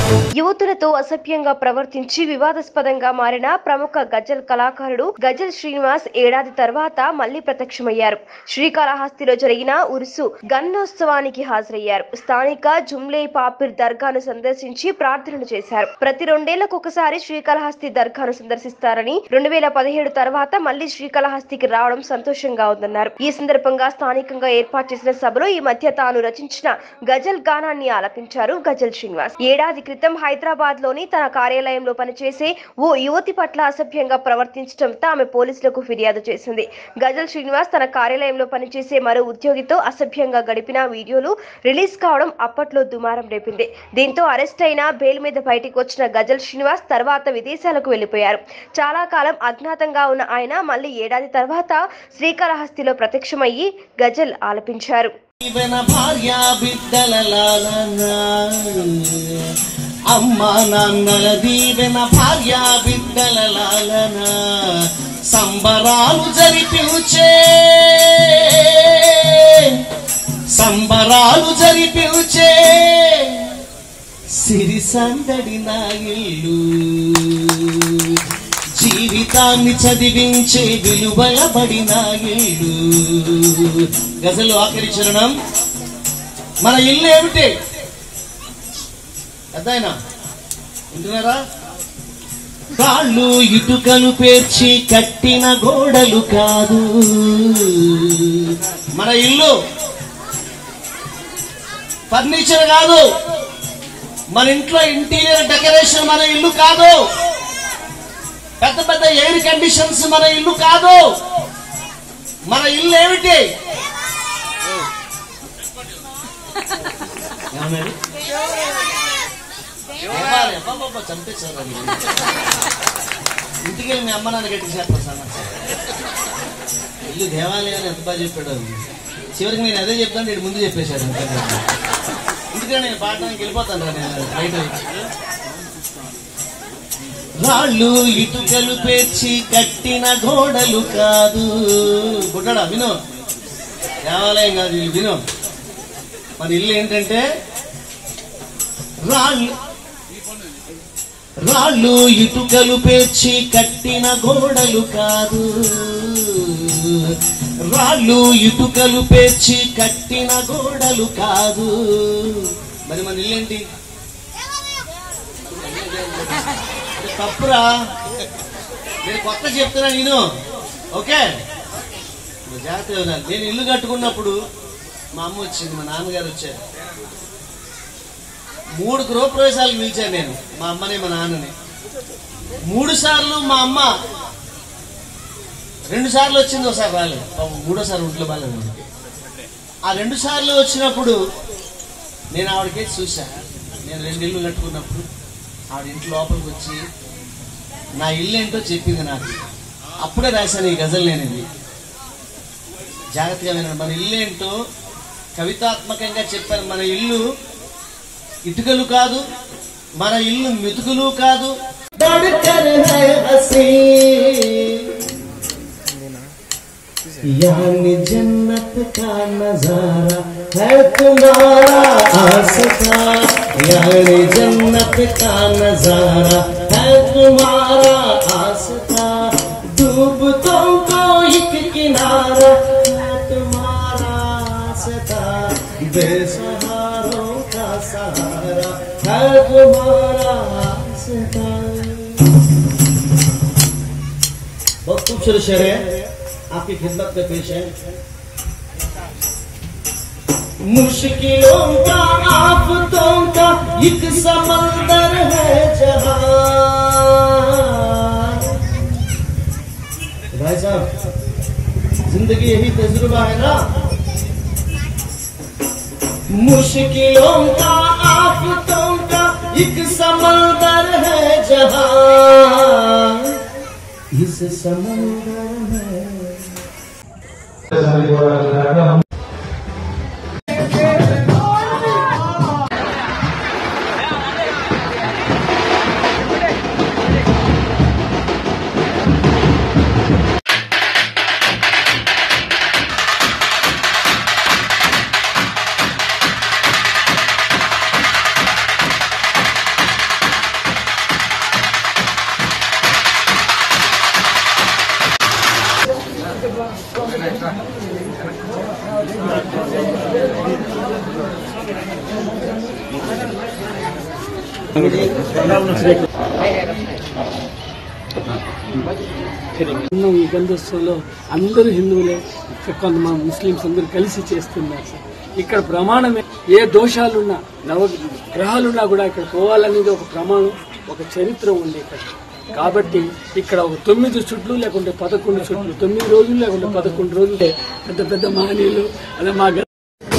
యువతులతో అసభ్యంగా ప్రవర్తించి వివాదాస్పదంగా మారిన ప్రముఖ గజల్ కళాకారుడు గజల్ శ్రీనివాస్ ఏడాది తర్వాత మళ్లీ ప్రత్యక్షమయ్యారు శ్రీకాళహస్తిలో జరిగిన ఉరుసు గన్నోత్సవానికి హాజరయ్యారు స్థానిక జుమ్లే పాపిర్ దర్గాను సందర్శించి ప్రార్థనలు చేశారు ప్రతి రెండేళ్లకు ఒకసారి శ్రీకాళహస్తి దర్గాను సందర్శిస్తారని రెండు వేల పదిహేడు తర్వాత మళ్లీ శ్రీకాళహస్తికి రావడం సంతోషంగా ఉందన్నారు ఈ సందర్భంగా స్థానికంగా ఏర్పాటు చేసిన సభలో ఈ మధ్య తాను రచించిన గజల్ గానాన్ని ఆలపించారు గజల్ శ్రీనివాస్ ఏడాది క్రితం హైదరాబాద్ లోని తన కార్యాలయంలో పనిచేసే ఓ యువతి పట్ల అసభ్యంగా ప్రవర్తించడంతో ఆమె పోలీసులకు ఫిర్యాదు చేసింది గజల్ శ్రీనివాస్ తన కార్యాలయంలో పనిచేసే మరో ఉద్యోగితో అసభ్యంగా గడిపిన వీడియోలు రిలీజ్ కావడం అప్పట్లో దుమారం రేపింది దీంతో అరెస్ట్ అయిన బెయిల్ మీద బయటికి వచ్చిన గజల్ శ్రీనివాస్ తర్వాత విదేశాలకు వెళ్లిపోయారు చాలా కాలం అజ్ఞాతంగా ఉన్న ఆయన మళ్ళీ ఏడాది తర్వాత శ్రీకాళహస్తిలో ప్రత్యక్షమయ్యి గజల్ ఆలపించారు జీవన భార్య బిడ్డల లాలన అమ్మ నాన్నల దీవెన భార్య బిడ్డల లాలన సంబరాలు జరిపించే సంబరాలు జరిపించే సిరి సందడి నా ఇల్లు జీవితాన్ని చదివించే విలువలబడిన ఇల్లు గజలు ఆఖరి చరణం మన ఇల్లు ఏమిటి పెద్దాయన వింటున్నారా కాళ్ళు ఇటుకలు పేర్చి కట్టిన గోడలు కాదు మన ఇల్లు ఫర్నిచర్ కాదు మన ఇంట్లో ఇంటీరియర్ డెకరేషన్ మన ఇల్లు కాదు పెద్ద పెద్ద ఎయిర్ కండిషన్స్ మన ఇల్లు కాదు మన ఇల్లు ఏమిటి ఏమన్నారు? దేవాలయం. అబ్బబ్బబ్బ, చంపేశారు అది. ఇంటికి వెళ్ళి మీ అమ్మ నాన్న గట్టి చెప్పారు సార్ ఇల్లు దేవాలయాన్ని ఎంత బాగా చెప్పాడు అది. చివరికి నేను అదే చెప్తాను నేను ముందు చెప్పేశాడు అంతే ఇంటికి నేను పాడడానికి వెళ్ళిపోతాను రా నేను బయట రాళ్ళు ఇటుకలు పేర్చి కట్టిన గోడలు కాదు గుడ్డడా విను దేవాలయం కాదు ఇల్లు విను మన ఇల్లు ఏంటంటే రాళ్ళు రాళ్ళు ఇటుకలు పేర్చి కట్టిన గోడలు కాదు రాళ్ళు ఇటుకలు పేర్చి కట్టిన గోడలు కాదు మరి మన ఇల్లు ఏంటి ఇది తప్పురా నేను కొత్త చెప్తున్నా నేను ఓకే నువ్వు జాగ్రత్తగా ఉండాలి నేను ఇల్లు కట్టుకున్నప్పుడు మా అమ్మ వచ్చింది మా నాన్నగారు వచ్చారు మూడు గృహప్రవేశాలకు పిలిచాను నేను మా అమ్మని మా నాన్నని మూడు సార్లు మా అమ్మ రెండు సార్లు వచ్చింది ఒకసారి రాలేదు పాపం మూడోసారి ఒంట్లో బాగాలేదు ఆ రెండు సార్లు వచ్చినప్పుడు నేను ఆవిడకేసి చూసా నేను రెండు ఇల్లు కట్టుకున్నప్పుడు ఆవిడ ఇంటి లోపలికి వచ్చి నా ఇల్లు ఏంటో చెప్పింది నాకు అప్పుడే రాశాను ఈ గజల్ నేను ఇది జాగ్రత్తగా వినండి మన ఇల్లు ఏంటో కవితాత్మకంగా చెప్పాను మన ఇల్లు ఇటుకలు కాదు మన ఇల్లు మెతుకులు కాదు దడకర్ హై హసీ यानी जन्नत का नजारा है तुम्हारा आसता यानी जन्नत का नजारा है तुम्हारा आसता डूबतों को एक किनारा है तुम्हारा आसता बेसहारों का सहारा है तुम्हारा आसता बहुत खूबसूरत शेर है आपकी खिदमत में पेश है मुश्किलों का आफतों का एक समंदर है जहां भाई साहब जिंदगी यही तजुर्बा है ना मुश्किलों का आफतों का एक समंदर है जहां इस समंदर में ఉన్నాం ఈ గంధోత్సవంలో అందరూ హిందువులే కొంతమంది ముస్లిమ్స్ అందరూ కలిసి చేస్తున్నారు సార్ ఇక్కడ ప్రమాణమే ఏ దోషాలున్నా నవ గ్రహాలున్నా కూడా ఇక్కడ పోవాలనేది ఒక ప్రమాణం ఒక చరిత్ర ఉంది ఇక్కడ కాబట్టి ఇక్కడ ఒక తొమ్మిది చుట్లు లేకుంటే పదకొండు చుట్లు తొమ్మిది రోజులు లేకుంటే పదకొండు రోజులే పెద్ద పెద్ద మహనీయులు అదే మా గ-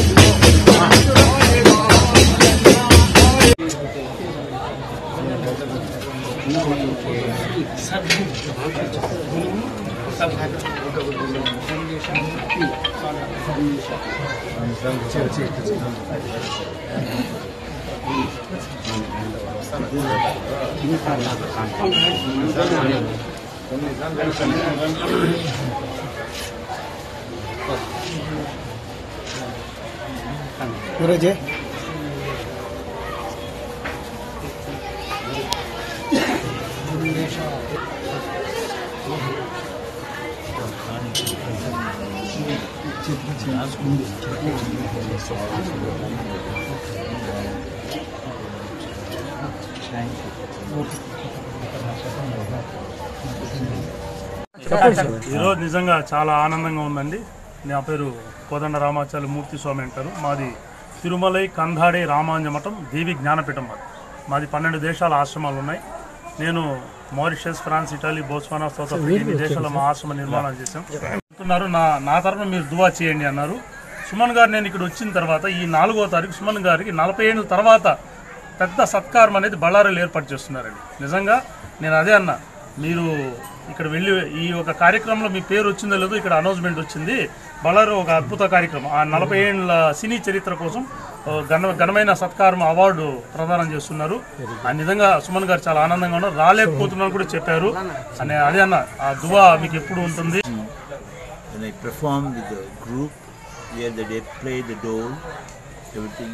ఈరోజు నిజంగా చాలా ఆనందంగా ఉందండి నా పేరు కోదండ రామాచార్య మూర్తి స్వామి అంటారు మాది తిరుమలై కంధాడే రామాంజ మఠం దేవి జ్ఞానపీఠం మాది మాది పన్నెండు దేశాల ఆశ్రమాలు ఉన్నాయి నేను Mauritius France Italy Botswana South Africa ఇన్ని దేశాల మా ఆశ్రమ నిర్మాణం చేశాం అంటున్నారు నా నా తరఫున మీరు దువా చేయండి అన్నారు సుమన్ గారు నేను ఇక్కడ వచ్చిన తర్వాత ఈ నాలుగో తారీఖు సుమన్ గారికి నలభై ఏళ్ళ తర్వాత పెద్ద సత్కారం అనేది బళ్ళారీలో ఏర్పాటు చేస్తున్నారండి నిజంగా నేను అదే అన్నా మీరు ఇక్కడ వెళ్ళి ఈ ఒక కార్యక్రమంలో మీ పేరు వచ్చిందో లేదో ఇక్కడ అనౌన్స్మెంట్ వచ్చింది బళ్ళారి ఒక అద్భుత కార్యక్రమం ఆ నలభై ఏళ్ళ సినీ చరిత్ర కోసం ఓ ఘన ఘనమైన సత్కారం అవార్డు ప్రదానం చేస్తున్నారు ఆ నిజంగా సుమన్ గారు చాలా ఆనందంగా ఉన్నారు రాలేకపోతున్నాను కూడా చెప్పారు అనే అదే అన్న ఆ దువా మీకు ఎప్పుడు ఉంటుంది when I perform with the group where they play the dole, everything.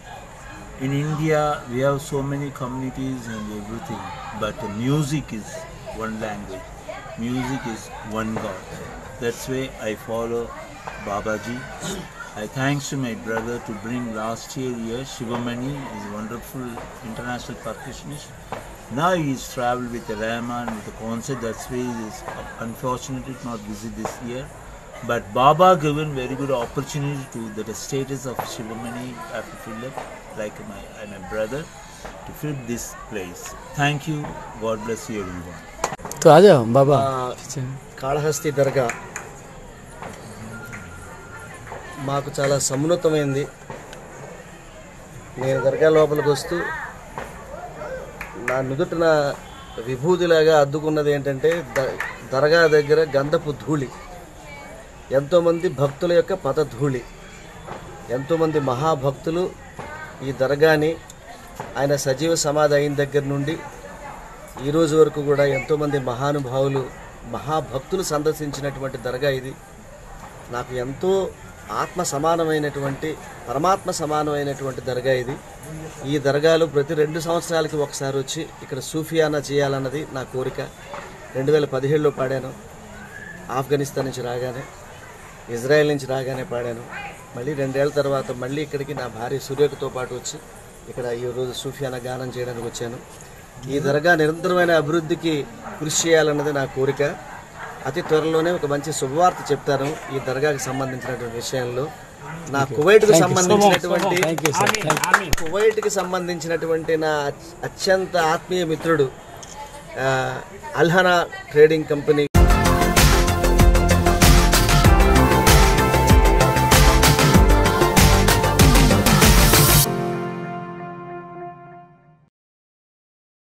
In India, we have so many communities and everything, but the music is one language. Music is one God. That's why I follow Babaji. I thanks to my brother to bring last year here Shivamani is a wonderful international percussionist. Now he is traveled with the Rahman with the concert. That's why he is unfortunately not visit this year. But Baba given very good opportunity to the status of Shivamani after Philip, like my, my brother, to fill this place. Thank you. God bless you everyone. तो आ जाओ बाबा కాళహస్తి దర్గా మాకు చాలా సమున్నతమైంది నేను దర్గా లోపలికి వస్తూ నా నుదుటిన విభూతిలాగా అద్దుకున్నది ఏంటంటే ద- దర్గా దగ్గర గంధపు ధూళి ఎంతోమంది భక్తుల యొక్క పదధూళి ఎంతోమంది మహాభక్తులు ఈ దర్గాని ఆయన సజీవ సమాధి అయిన దగ్గర నుండి ఈ రోజు వరకు కూడా ఎంతోమంది మహానుభావులు మహాభక్తులు సందర్శించినటువంటి దర్గా ఇది నాకు ఎంతో ఆత్మ సమానమైనటువంటి పరమాత్మ సమానమైనటువంటి దర్గా ఇది ఈ దర్గాలు ప్రతి రెండు సంవత్సరాలకి ఒకసారి వచ్చి ఇక్కడ సూఫియానా చేయాలన్నది నా కోరిక రెండు వేల పదిహేడులో పాడాను ఆఫ్ఘనిస్తాన్ నుంచి రాగానే ఇజ్రాయెల్ నుంచి రాగానే పాడాను మళ్ళీ రెండేళ్ల తర్వాత మళ్ళీ ఇక్కడికి నా భార్య సూర్యకతో పాటు వచ్చి ఇక్కడ ఈ రోజు సూఫియానా గానం చేయడానికి వచ్చాను ఈ దర్గా నిరంతరమైన అభివృద్ధికి కృషి చేయాలన్నది నా కోరిక అతి త్వరలోనే ఒక మంచి శుభవార్త చెప్తాను ఈ దర్గాకి సంబంధించినటువంటి విషయంలో నా కువైట్కు సంబంధించినటువంటి కువైట్కి సంబంధించినటువంటి నా అత్యంత ఆత్మీయ మిత్రుడు ఆ, అల్హనా ట్రేడింగ్ కంపెనీ